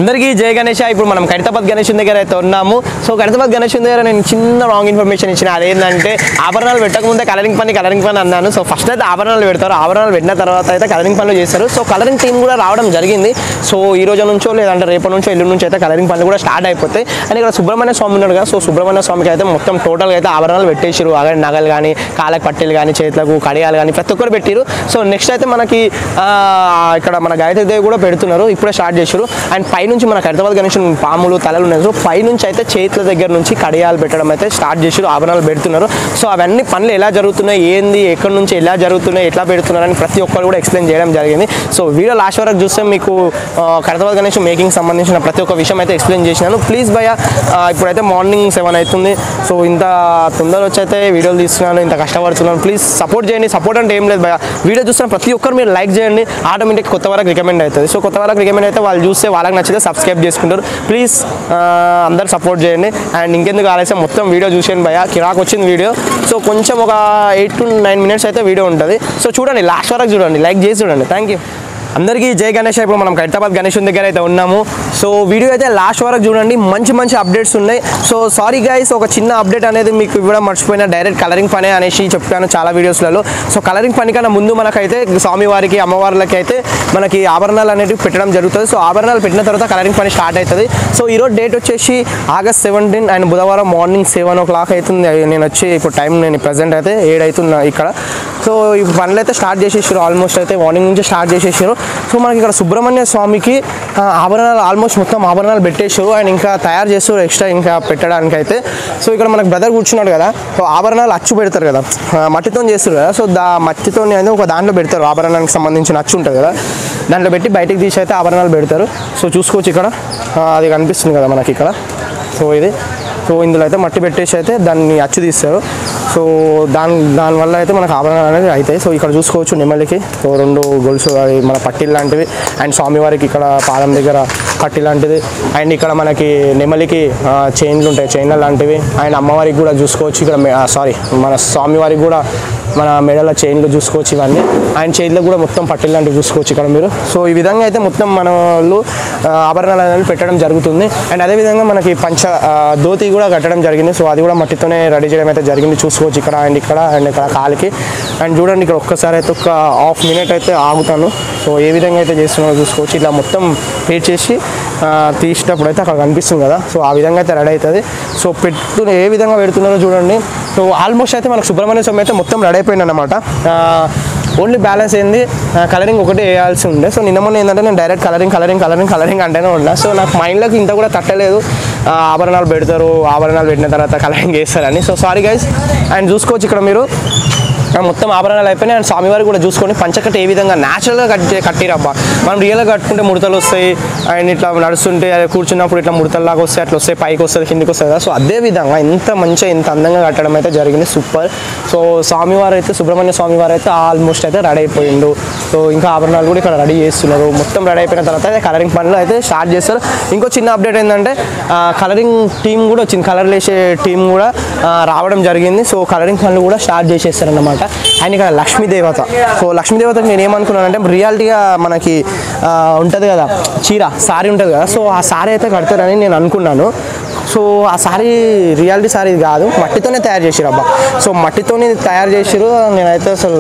అందరికీ జయ గణేష ఇప్పుడు మనం ఖైరతాబాద్ గణేష్ దగ్గర అయితే ఉన్నాము సో ఖైరతాబాద్ గణేష్ దగ్గర నేను చిన్న రాంగ్ ఇన్ఫర్మేషన్ ఇచ్చిన అదేంటంటే ఆభరణాలు పెట్టకముందే కలరింగ్ పని కలరింగ్ పని అన్నాను సో ఫస్ట్ అయితే ఆభరణాలు పెడతారు ఆభరణాలు పెట్టిన తర్వాత అయితే కలరింగ్ పనులు చేస్తారు సో కలరింగ్ టీం కూడా రావడం జరిగింది సో ఈ రోజు నుంచో లేదంటే రేపటి నుంచో ఎల్లుండి నుంచి అయితే కలరింగ్ పనులు కూడా స్టార్ట్ అయిపోతాయి అండ్ ఇక్కడ సుబ్రహ్మణ్య స్వామి ఉన్నాడు కదా సో సుబ్రహ్మణ్య స్వామికి అయితే మొత్తం టోటల్గా అయితే ఆభరణాలు పెట్టేసారు అక్కడ నగలు కానీ కాళ్ళకి పట్టీలు కానీ చేతులకు కడియాలు కానీ ప్రతి ఒక్కరు పెట్టారు సో నెక్స్ట్ అయితే మనకి ఆ, ఇక్కడ మన గాయత్రి దేవి కూడా పెడుతున్నారు ఇప్పుడే స్టార్ట్ చేశారు అండ్ పైనుంచి మన హైదరాబాద్ గణేష్ పాములు తలలు ఉన్నాయి సో పైనుంచి అయితే చేతుల దగ్గర నుంచి కడియాలు పెట్టడం అయితే స్టార్ట్ చేసారు ఆభరణాలు పెడుతున్నారు సో అవన్నీ పనులు ఎలా జరుగుతున్నాయి ఏంది ఎక్కడి నుంచి ఎలా జరుగుతున్నాయి ఎట్లా పెడుతున్నారు అని ప్రతి ఒక్కరు కూడా ఎక్స్ప్లెయిన్ చేయడం జరిగింది సో వీడియో లాస్ట్ వరకు చూస్తే మీకు హైదరాబాద్ గణేష్ మేకింగ్ సంబంధించిన ప్రతి ఒక్క విషయం అయితే ఎక్స్ప్లెయిన్ చేసినాను ప్లీజ్ భయ ఇప్పుడైతే మార్నింగ్ సెవెన్ అవుతుంది సో ఇంత తొందర వచ్చి అయితే వీడియోలు తీస్తున్నాను ఇంత కష్టపడుతున్నాను ప్లీజ్ సపోర్ట్ చేయండి సపోర్ట్ అంటే ఏం లేదు భయ వీడియో చూస్తున్న ప్రతి ఒక్కరు మీరు లైక్ చేయండి ఆటోమేటిక్ కొత్త వరకు రికమెండ్ అవుతుంది సో కొత్త వరకు రికమెండ్ అయితే వాళ్ళు చూస్తే వాళ్ళకి నచ్చితే సబ్స్క్రైబ్ చేసుకుంటారు ప్లీజ్ అందరు సపోర్ట్ చేయండి అండ్ ఇంకెందుకు ఆలస్యం మొత్తం వీడియో చూసేయండి భయ కిరాక్ వచ్చింది వీడియో సో కొంచెం ఒక ఎయిట్ టు నైన్ మినిట్స్ అయితే వీడియో ఉంటుంది సో చూడండి లాస్ట్ వరకు చూడండి లైక్ చేసి చూడండి థ్యాంక్ యూ అందరికీ జై గణేష్ ఇప్పుడు మనం హైదరాబాద్ గణేష్ దగ్గర అయితే ఉన్నాము సో వీడియో అయితే లాస్ట్ వరకు చూడండి మంచి మంచి అప్డేట్స్ ఉన్నాయి సో సారీ గైస్ ఒక చిన్న అప్డేట్ అనేది మీకు ఇవ్వడం మర్చిపోయిన డైరెక్ట్ కలరింగ్ పనే అనేసి చెప్పాను చాలా వీడియోస్లలో సో కలరింగ్ పని కన్నా ముందు మనకైతే స్వామివారికి అమ్మవార్లకి అయితే మనకి ఆభరణాలు అనేవి పెట్టడం జరుగుతుంది సో ఆభరణాలు పెట్టిన తర్వాత కలరింగ్ పని స్టార్ట్ అవుతుంది సో ఈరోజు డేట్ వచ్చేసి ఆగస్ట్ సెవెంటీన్ అండ్ బుధవారం మార్నింగ్ సెవెన్ ఓ క్లాక్ అవుతుంది నేను వచ్చి ఇప్పుడు టైం నేను ప్రజెంట్ అయితే ఏడు అవుతున్నా ఇక్కడ సో ఈ పనులు అయితే స్టార్ట్ చేసేసారు ఆల్మోస్ట్ అయితే మార్నింగ్ నుంచి స్టార్ట్ చేసేసారు సో మనకి ఇక్కడ సుబ్రహ్మణ్య స్వామికి ఆ, ఆభరణాలు ఆల్మోస్ట్ మొత్తం ఆభరణాలు పెట్టేసారు అండ్ ఇంకా తయారు చేస్తారు ఎక్స్ట్రా ఇంకా పెట్టడానికి అయితే సో ఇక్కడ మనకు బ్రదర్ కూర్చున్నాడు కదా సో ఆభరణాలు అచ్చు పెడతారు కదా ఆ, మట్టితో చేస్తారు కదా సో దా మట్టితో అనేది ఒక దాంట్లో పెడతారు ఆభరణానికి సంబంధించిన అచ్చు ఉంటుంది కదా దాంట్లో పెట్టి బయటికి తీసి అయితే ఆభరణాలు పెడతారు సో చూసుకోవచ్చు ఇక్కడ ఆ, అది కనిపిస్తుంది కదా మనకి ఇక్కడ సో ఇది సో ఇందులో అయితే మట్టి పెట్టేసి అయితే దాన్ని అచ్చు తీస్తారు సో దాని దానివల్ల అయితే మనకు ఆభరణాలు అనేది అవుతాయి సో ఇక్కడ చూసుకోవచ్చు నెమలికి సో రెండు గొలుసు అవి మన పట్టీలు లాంటివి అండ్ స్వామివారికి ఇక్కడ పాదం దగ్గర పట్టి లాంటిది అండ్ ఇక్కడ మనకి నెమలికి ఆ, చైన్లు ఉంటాయి చైన్ల లాంటివి అండ్ అమ్మవారికి కూడా చూసుకోవచ్చు ఇక్కడ సారీ మన స్వామివారికి కూడా మన మెడల చైన్లు చూసుకోవచ్చు ఇవన్నీ అండ్ చైన్లో కూడా మొత్తం పట్టీలు లాంటివి చూసుకోవచ్చు ఇక్కడ మీరు సో ఈ విధంగా అయితే మొత్తం మన వాళ్ళు ఆ, ఆభరణాలు అనేవి పెట్టడం జరుగుతుంది అండ్ అదేవిధంగా మనకి పంచ ఆ, ధోతి కూడా కట్టడం జరిగింది సో అది కూడా మట్టితోనే రెడీ చేయడం అయితే జరిగింది చూసుకోవచ్చు ఇక్కడ అండ్ ఇక్కడ అండ్ ఇక్కడ కాలికి అండ్ చూడండి ఇక్కడ ఒక్కసారి అయితే ఒక హాఫ్ మినిట్ అయితే ఆగుతాను సో ఏ విధంగా అయితే చేస్తున్నారో చూసుకోవచ్చు ఇట్లా మొత్తం పేట్ చేసి ఆ, తీసేటప్పుడు అయితే అక్కడ కనిపిస్తుంది కదా సో ఆ విధంగా అయితే రెడీ అవుతుంది సో పెట్టు ఏ విధంగా పెడుతున్నారో చూడండి సో ఆల్మోస్ట్ అయితే మనకు సుబ్రహ్మణ్య స్వామి అయితే మొత్తం రెడీ అయిపోయింది అనమాట ఓన్లీ బ్యాలెన్స్ ఏంది కలరింగ్ ఒకటి వేయాల్సి ఉండే సో నిన్న మొన్న ఏంటంటే నేను direct colouring colouring colouring colouring అంటేనే ఉన్నా సో నాకు మైండ్లోకి ఇంత కూడా తట్టలేదు ఆ, ఆభరణాలు పెడతారు ఆభరణాలు పెట్టిన తర్వాత కలరింగ్ వేస్తారని సో సారీ గైస్ అండ్ చూసుకోవచ్చు ఇక్కడ మీరు ఆ మొత్తం ఆభరణాలు అయిపోయినాయి అండ్ స్వామివారికి కూడా చూసుకొని పంచకట్ట ఏ విధంగా న్యాచురల్గా కట్టి కట్టిరబ్బా మనం రియల్గా కట్టుకుంటే ముడతలు వస్తాయి అండ్ ఇట్లా నడుస్తుంటే అది కూర్చున్నప్పుడు ఇట్లా ముడతల్లాగా వస్తాయి అట్లా వస్తాయి పైకి వస్తుంది కిందికి వస్తుంది కదా సో అదే విధంగా ఇంత మంచిగా ఇంత అందంగా కట్టడం అయితే జరిగింది సూపర్ సో స్వామివారు అయితే సుబ్రహ్మణ్య స్వామివారు అయితే ఆల్మోస్ట్ అయితే రెడీ అయిపోయిండు సో ఇంకా ఆభరణాలు కూడా ఇక్కడ రెడీ చేస్తున్నారు మొత్తం రెడీ అయిపోయిన తర్వాత అయితే కలరింగ్ పనులు అయితే స్టార్ట్ చేస్తారు ఇంకో చిన్న అప్డేట్ ఏంటంటే కలరింగ్ టీం కూడా వచ్చింది కలర్ వేసే టీం కూడా ఆ, రావడం జరిగింది సో కలరింగ్ పనులు కూడా స్టార్ట్ చేసేస్తారు అనమాట అండ్ ఇక్కడ లక్ష్మీ దేవత సో లక్ష్మీ దేవతకి నేను ఏమనుకున్నానంటే రియాలిటీగా మనకి ఆ, ఉంటుంది కదా చీర సారీ ఉంటుంది కదా సో ఆ సారీ అయితే కడతారని నేను అనుకున్నాను సో ఆ సారీ రియాలిటీ సారీ ఇది కాదు మట్టితోనే తయారు చేసిరు అబ్బా సో మట్టితోనే తయారు చేసిరు నేనైతే అసలు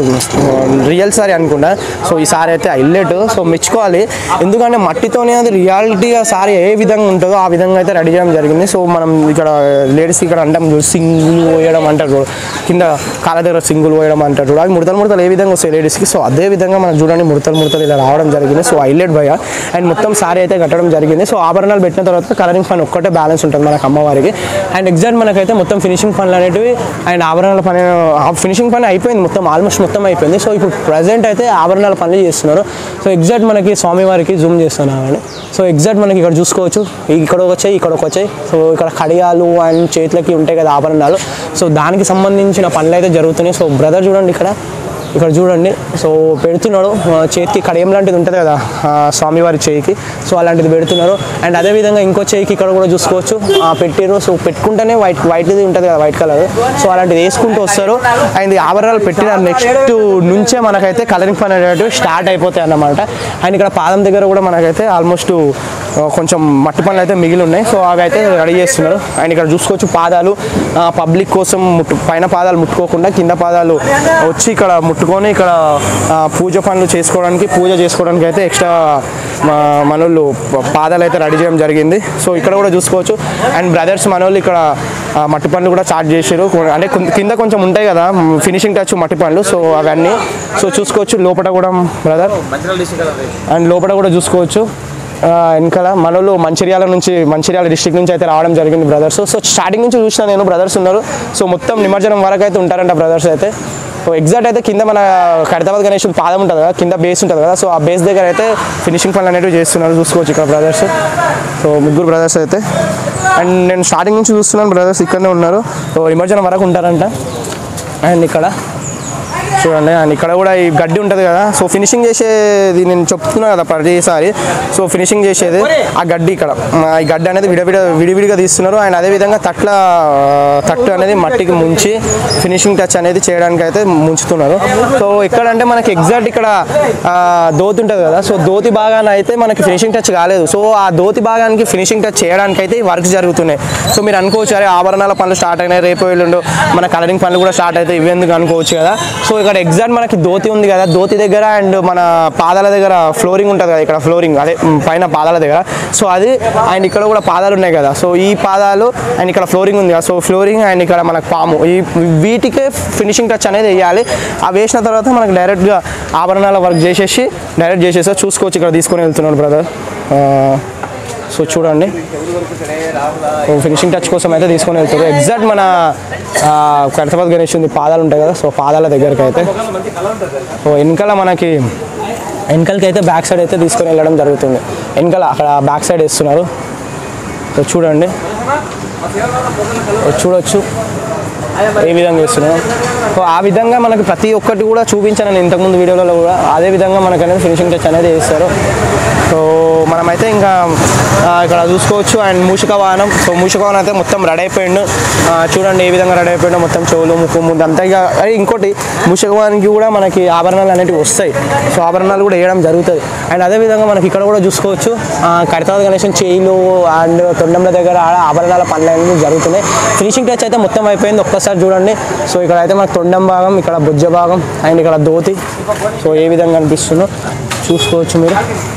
రియల్ సారీ అనుకున్నా సో ఈ సారీ అయితే హైలైట్ సో మెచ్చుకోవాలి ఎందుకంటే మట్టితోనే అది రియాలిటీగా సారీ ఏ విధంగా ఉంటుందో ఆ విధంగా అయితే రెడీ చేయడం జరిగింది సో మనం ఇక్కడ లేడీస్ ఇక్కడ అంటాం చూడు సింగులు పోయడం అంటారు చూడు కింద కాళ్ళ దగ్గర సింగులు పోయడం అంటారు చూడు అవి ముడతలు ముడతలు ఏ విధంగా వస్తాయి లేడీస్కి సో అదే విధంగా మనం చూడండి ముడతలు ముడతలు ఇలా రావడం జరిగింది సో హైలైట్ భయ అండ్ మొత్తం సారీ అయితే కట్టడం జరిగింది సో ఆభరణాలు పెట్టిన తర్వాత కలరింగ్ పని ఒక్కటే బ్యాలెన్స్ ఉంటుంది మనకు అమ్మవారికి అండ్ ఎగ్జాక్ట్ మనకైతే మొత్తం ఫినిషింగ్ పనులు అనేటివి అండ్ ఆభరణాల పని ఫినిషింగ్ పని అయిపోయింది మొత్తం ఆల్మోస్ట్ మొత్తం అయిపోయింది సో ఇప్పుడు ప్రజెంట్ అయితే ఆభరణాల పనులు చేస్తున్నారు సో ఎగ్జాక్ట్ మనకి స్వామివారికి జూమ్ చేస్తున్నాను సో ఎగ్జాక్ట్ మనకి ఇక్కడ చూసుకోవచ్చు ఇక్కడ ఒక వచ్చాయి ఇక్కడ ఒక వచ్చాయి సో ఇక్కడ కడియాలు అండ్ చేతులకి ఉంటాయి కదా ఆభరణాలు సో దానికి సంబంధించిన పనులు అయితే జరుగుతున్నాయి సో బ్రదర్ చూడండి ఇక్కడ ఇక్కడ చూడండి సో పెడుతున్నాడు ఆ, చేతికి కడియం లాంటిది ఉంటుంది కదా ఆ, స్వామివారి చేయికి సో అలాంటిది పెడుతున్నారు అండ్ అదేవిధంగా ఇంకో చేయికి ఇక్కడ కూడా చూసుకోవచ్చు ఆ, పెట్టారు సో పెట్టుకుంటేనే వైట్ వైట్ది ఉంటుంది కదా వైట్ కలర్ సో అలాంటిది వేసుకుంటూ వస్తారు అండ్ ఈ ఆభరణాలు పెట్టిన నెక్స్ట్ నుంచే మనకైతే కలరింగ్ పని అనేటివి స్టార్ట్ అయిపోతాయి అన్నమాట అండ్ ఇక్కడ పాదం దగ్గర కూడా మనకైతే ఆల్మోస్ట్ ఆ, కొంచెం మట్టి పనులు అయితే మిగిలి ఉన్నాయి సో అవి అయితే రెడీ చేస్తున్నారు అండ్ ఇక్కడ చూసుకోవచ్చు పాదాలు పబ్లిక్ కోసం ముట్టు పైన పాదాలు ముట్టుకోకుండా కింద పాదాలు వచ్చి ఇక్కడ ముట్టుకొని ఇక్కడ ఆ, పూజ పనులు చేసుకోవడానికి పూజ చేసుకోవడానికి అయితే ఎక్స్ట్రా మనోళ్ళు పాదాలు అయితే రెడీ చేయడం జరిగింది సో ఇక్కడ కూడా చూసుకోవచ్చు అండ్ బ్రదర్స్ మనోళ్ళు ఇక్కడ ఆ, మట్టి పనులు కూడా స్టార్ట్ చేశారు కొ- అంటే కొం- కింద కొంచెం ఉంటాయి కదా ఫినిషింగ్ టచ్ మట్టి పనులు సో అవన్నీ సో చూసుకోవచ్చు లోపల కూడా బ్రదర్ అండ్ లోపల కూడా చూసుకోవచ్చు ఆ, వెనకాల మనోళ్ళు మంచిర్యాల నుంచి మంచిర్యాల డిస్ట్రిక్ట్ నుంచి అయితే రావడం జరిగింది బ్రదర్స్ సో స్టార్టింగ్ నుంచి చూసిన నేను బ్రదర్స్ ఉన్నారు సో మొత్తం నిమజ్జనం వరకు అయితే ఉంటారంట బ్రదర్స్ అయితే సో ఎగ్జాక్ట్ అయితే కింద మన ఖైరతాబాద్ గణేష్ పాదం ఉంటుంది కదా కింద బేస్ ఉంటుంది కదా సో ఆ బేస్ దగ్గర అయితే ఫినిషింగ్ పనులు అనేవి చేస్తున్నారు చూసుకోవచ్చు ఇక్కడ బ్రదర్స్ సో ముగ్గురు బ్రదర్స్ అయితే అండ్ నేను స్టార్టింగ్ నుంచి చూస్తున్నాను బ్రదర్స్ ఇక్కడనే ఉన్నారు సో నిమజ్జనం వరకు ఉంటారంట అండ్ ఇక్కడ చూడండి అండ్ ఇక్కడ కూడా ఈ గడ్డి ఉంటుంది కదా సో ఫినిషింగ్ చేసేది నేను చెప్తున్నా కదా ప్రతిసారి సో ఫినిషింగ్ చేసేది ఆ గడ్డి ఇక్కడ ఆ, ఈ గడ్డి అనేది విడవిడ విడివిడిగా తీస్తున్నారు అండ్ అదేవిధంగా తట్ల ఆ, తట్టు అనేది మట్టికి ముంచి ఫినిషింగ్ టచ్ అనేది చేయడానికి అయితే ముంచుతున్నారు సో ఇక్కడ అంటే మనకి ఎగ్జాక్ట్ ఇక్కడ ఆ, దోతి ఉంటుంది కదా సో దోతి భాగాన్ని అయితే మనకి ఫినిషింగ్ టచ్ కాలేదు సో ఆ దోతి భాగానికి ఫినిషింగ్ టచ్ చేయడానికి అయితే వర్క్స్ జరుగుతున్నాయి సో మీరు అనుకోవచ్చు అరే ఆభరణాల పనులు స్టార్ట్ అయినాయి రేపు ఎల్లుండు మన కలరింగ్ పనులు కూడా స్టార్ట్ అవుతాయి ఇవెందుకు అనుకోవచ్చు కదా సో ఇక్కడ ఎగ్జాక్ట్ మనకి దోతి ఉంది కదా దోతి దగ్గర అండ్ మన పాదాల దగ్గర ఫ్లోరింగ్ ఉంటుంది కదా ఇక్కడ ఫ్లోరింగ్ అదే మ్, పైన పాదాల దగ్గర సో అది అండ్ ఇక్కడ కూడా పాదాలు ఉన్నాయి కదా సో ఈ పాదాలు అండ్ ఇక్కడ ఫ్లోరింగ్ ఉంది కదా సో ఫ్లోరింగ్ అండ్ ఇక్కడ మనకు పాము ఈ వీటికే ఫినిషింగ్ టచ్ అనేది వేయాలి ఆ వేసిన తర్వాత మనకు డైరెక్ట్గా ఆభరణాల వర్క్ చేసేసి డైరెక్ట్ చేసేసి చూసుకోవచ్చు ఇక్కడ తీసుకొని వెళ్తున్నాడు బ్రదర్ సో చూడండి ఫినిషింగ్ టచ్ కోసం అయితే తీసుకొని వెళ్తారు ఎగ్జాక్ట్ మన ఆ, కడతాబాద్ గణేష్ ఉంది పాదాలు ఉంటాయి కదా సో పాదాల దగ్గరికి అయితే సో వెనకాల మనకి వెనకాలకి అయితే బ్యాక్ సైడ్ అయితే తీసుకొని వెళ్ళడం జరుగుతుంది వెనకాల అక్కడ బ్యాక్ సైడ్ వేస్తున్నారు సో చూడండి సో చూడొచ్చు ఏ విధంగా చేస్తున్నాం సో ఆ విధంగా మనకి ప్రతి ఒక్కటి కూడా చూపించాను నేను ఇంతకుముందు వీడియోలలో కూడా అదే విధంగా మనకు అనేది ఫినిషింగ్ టచ్ అనేది చేస్తారు సో మనమైతే ఇంకా ఆ, ఇక్కడ చూసుకోవచ్చు అండ్ మూషిక వాహనం సో మూషిక వాహనం అయితే మొత్తం రెడీ అయిపోయిండు ఆ, చూడండి ఏ విధంగా రెడీ అయిపోయిందో మొత్తం చెవులు ముక్కు ముందు అంతా ఇక అరే ఇంకోటి మూషిక వాహనానికి కూడా మనకి ఆభరణాలు అనేవి వస్తాయి సో ఆభరణాలు కూడా వేయడం జరుగుతుంది అండ్ అదే విధంగా మనకి ఇక్కడ కూడా చూసుకోవచ్చు కడతావతి గణేశం చేయిలు అండ్ తొండంల దగ్గర ఆడ ఆభరణాల పనులు అనేవి జరుగుతున్నాయి ఫినిషింగ్ టచ్ అయితే మొత్తం అయిపోయింది ఒక్కసారి చూడండి సో ఇక్కడ అయితే మనకు తొండం భాగం ఇక్కడ బుజ్జ భాగం అండ్ ఇక్కడ దోతి సో ఏ విధంగా అనిపిస్తుందో చూసుకోవచ్చు మీరు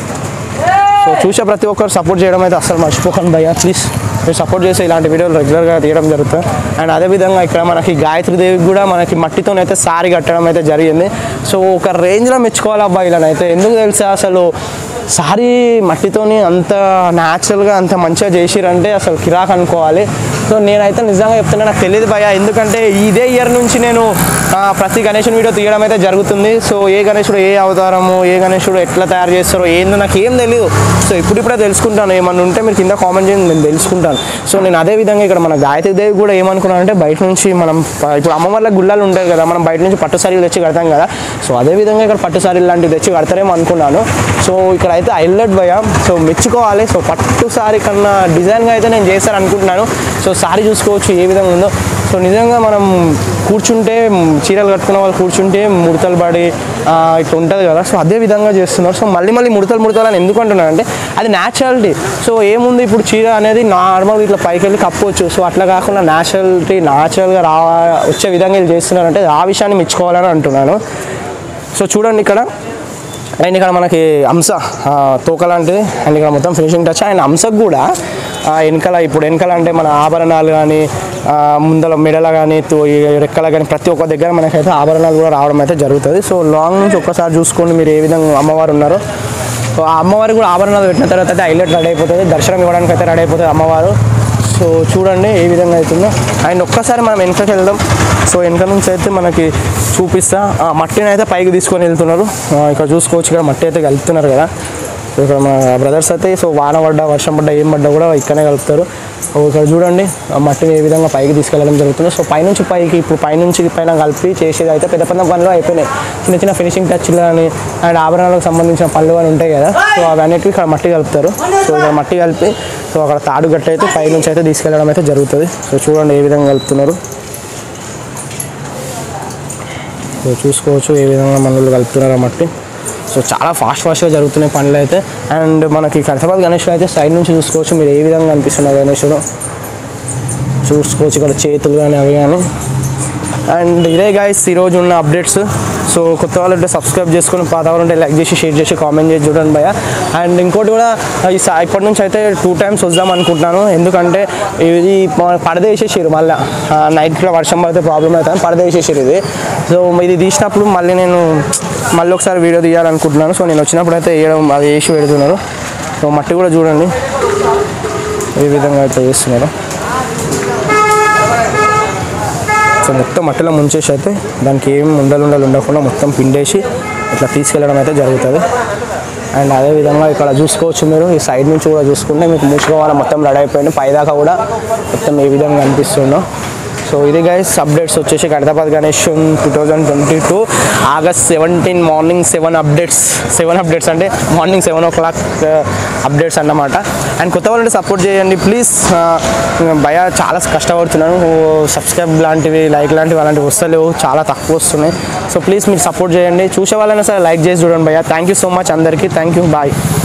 సో చూసే ప్రతి ఒక్కరు సపోర్ట్ చేయడం అయితే అసలు మర్చిపోకండి భయ్యా ప్లీజ్ మీరు సపోర్ట్ చేసే ఇలాంటి వీడియోలు రెగ్యులర్గా తీయడం జరుగుతుంది అండ్ అదేవిధంగా ఇక్కడ మనకి గాయత్రి దేవికి కూడా మనకి మట్టితోనైతే సారి కట్టడం అయితే జరిగింది సో ఒక రేంజ్లో మెచ్చుకోవాలి అబ్బాయి ఇలానైతే ఎందుకు తెలుసా అసలు సారీ మట్టితోని అంత న్యాచురల్గా అంత మంచిగా చేసిరంటే అసలు కిరాక్ అనుకోవాలి సో నేనైతే నిజంగా చెప్తున్నా నాకు తెలియదు భయ ఎందుకంటే ఇదే ఇయర్ నుంచి నేను ఆ, ప్రతి గణేశుని వీడియో తీయడం అయితే జరుగుతుంది సో ఏ గణేశుడు ఏ అవతారము ఏ గణేశుడు ఎట్లా తయారు చేస్తారో ఏందో నాకు ఏం తెలియదు సో ఇప్పుడిప్పుడే తెలుసుకుంటాను ఏమన్నా ఉంటే మీరు కింద కామెంట్ చేయండి నేను తెలుసుకుంటాను సో నేను అదే విధంగా ఇక్కడ మన గాయత్రి దేవి కూడా ఏమనుకున్నానంటే బయట నుంచి మనం ప- ఇప్పుడు అమ్మవార్ల గుళ్ళలు ఉంటాయి కదా మనం బయట నుంచి పట్టు సారీలు తెచ్చి కడతాం కదా సో అదే విధంగా ఇక్కడ పట్టు సారీలు లాంటివి తెచ్చి కడతారేమో అనుకున్నాను సో ఇక్కడ అయితే హైలైట్ భయ సో మెచ్చుకోవాలి సో పట్టు సారీ కన్నా డిజైన్గా అయితే నేను చేస్తాను అనుకుంటున్నాను సో సారీ చూసుకోవచ్చు ఏ విధంగా ఉందో సో నిజంగా మనం కూర్చుంటే మ్, చీరలు కట్టుకున్న వాళ్ళు కూర్చుంటే ముడతలు పడి ఆ, ఇట్లా ఉంటుంది కదా సో అదే విధంగా చేస్తున్నారు సో మళ్ళీ మళ్ళీ ముడతలు ముడతలు అని ఎందుకు అంటున్నాను అంటే అది న్యాచురాలిటీ సో ఏముంది ఇప్పుడు చీర అనేది నార్మల్ ఇట్లా పైకి వెళ్ళి కప్పవచ్చు సో అట్లా కాకుండా న్యాచురాలిటీ న్యాచురల్గా రా వచ్చే విధంగా వీళ్ళు చేస్తున్నారంటే ఆ విషయాన్ని మెచ్చుకోవాలని అంటున్నాను సో చూడండి ఇక్కడ అండ్ ఇక్కడ మనకి అంశ ఆ, తోక లాంటిది అండ్ ఇక్కడ మొత్తం ఫినిషింగ్ టచ్ అండ్ అంశకు కూడా ఆ, వెనకాల ఇప్పుడు వెనకాల అంటే మన ఆభరణాలు కానీ ముందల మెడల కానీ రెక్కల కానీ ప్రతి ఒక్క దగ్గర మనకైతే ఆభరణాలు కూడా రావడం అయితే జరుగుతుంది సో లాంగ్ నుంచి ఒక్కసారి చూసుకోండి మీరు ఏ విధంగా అమ్మవారు ఉన్నారో సో ఆ అమ్మవారు కూడా ఆభరణాలు పెట్టిన తర్వాత అయితే హైలైట్ రెడీ అయిపోతుంది దర్శనం ఇవ్వడానికి అయితే రెడీ అయిపోతుంది అమ్మవారు సో చూడండి ఏ విధంగా అవుతుందో అండ్ ఒక్కసారి మనం వెనకకి వెళ్దాం సో వెనక నుంచి అయితే మనకి చూపిస్తా ఆ మట్టిని అయితే పైకి తీసుకొని వెళ్తున్నారు ఆ, ఇక్కడ చూసుకోవచ్చు ఇక్కడ మట్టి అయితే కలుపుతున్నారు కదా సో ఇక్కడ మన బ్రదర్స్ అయితే సో వాన పడ్డా వర్షం పడ్డా ఏం పడ్డా కూడా ఇక్కడనే కలుపుతారు సో ఇక్కడ చూడండి ఆ మట్టిని ఏ విధంగా పైకి తీసుకెళ్ళడం జరుగుతుంది సో పైనుంచి పైకి ఇప్పుడు పైనుంచి పైన కలిపి చేసేది అయితే పెద్ద పెద్ద పనులు అయిపోయినాయి చిన్న చిన్న ఫినిషింగ్ టచ్లు కానీ అండ్ ఆభరణాలకు సంబంధించిన పనులు అని ఉంటాయి కదా సో అవన్నిటివి ఇక్కడ మట్టి కలుపుతారు సో ఇక్కడ మట్టి కలిపి సో అక్కడ తాడు గట్ట అయితే పైనుంచి అయితే తీసుకెళ్ళడం అయితే జరుగుతుంది సో చూడండి ఏ విధంగా కలుపుతున్నారు సో చూసుకోవచ్చు ఏ విధంగా మనలు కలుపుతున్నారు ఆ మట్టి సో చాలా ఫాస్ట్ ఫాస్ట్గా జరుగుతున్నాయి పనులు అయితే అండ్ మనకి ఖైరతాబాద్ గణేష్ అయితే సైడ్ నుంచి చూసుకోవచ్చు మీరు ఏ విధంగా అనిపిస్తున్నారు గణేశుడు చూసుకోవచ్చు ఇక్కడ చేతులు కానీ అవి కానీ అండ్ ఇదే గాయస్ ఈరోజు ఉన్న అప్డేట్స్ సో కొత్త వాళ్ళు ఉంటే సబ్స్క్రైబ్ చేసుకుని పాత వాళ్ళు ఉంటే లైక్ చేసి షేర్ చేసి కామెంట్ చేసి చూడండి భయ అండ్ ఇంకోటి కూడా ఈ సా- ఇప్పటి నుంచి అయితే టూ టైమ్స్ వద్దాం అనుకుంటున్నాను ఎందుకంటే ఇది ప- పరద వేసేసారు మళ్ళీ నైట్ కూడా వర్షం పడితే ప్రాబ్లం అవుతుంది పరద వేసేసారు ఇది సో ఇది తీసినప్పుడు మళ్ళీ నేను మళ్ళీ ఒకసారి వీడియో తీయాలనుకుంటున్నాను సో నేను వచ్చినప్పుడు అయితే వేయడం అది వేసి పెడుతున్నారు సో మట్టి కూడా చూడండి ఏ విధంగా అయితే చేస్తున్నారు సో మొత్తం మట్టిలో ముంచేసి అయితే దానికి ఏం ఉండలు ఉండలు ఉండకుండా మొత్తం పిండేసి ఇట్లా తీసుకెళ్ళడం అయితే జరుగుతుంది అండ్ అదేవిధంగా ఇక్కడ చూసుకోవచ్చు మీరు ఈ సైడ్ నుంచి కూడా చూసుకుంటే మీకు మూసుకోవాలి మొత్తం రెడీ అయిపోయింది పైదాకా కూడా మొత్తం ఏ విధంగా అనిపిస్తుందో సో ఇది గైస్ అప్డేట్స్ వచ్చేసి Hyderabad Ganesh two thousand twenty two August seventeen morning seven updates seven updates అంటే morning seven o'clock updates అన్నమాట అండ్ కొత్త వాళ్ళంటే సపోర్ట్ చేయండి ప్లీజ్ భయ చాలా కష్టపడుతున్నాను సబ్స్క్రైబ్ లాంటివి లైక్ లాంటివి అలాంటివి వస్తలేవు చాలా తక్కువ వస్తున్నాయి సో ప్లీజ్ మీరు సపోర్ట్ చేయండి చూసే వాళ్ళైనా సరే లైక్ చేసి చూడండి భయ్య థ్యాంక్ యూ సో మచ్ అందరికీ థ్యాంక్ యూ బాయ్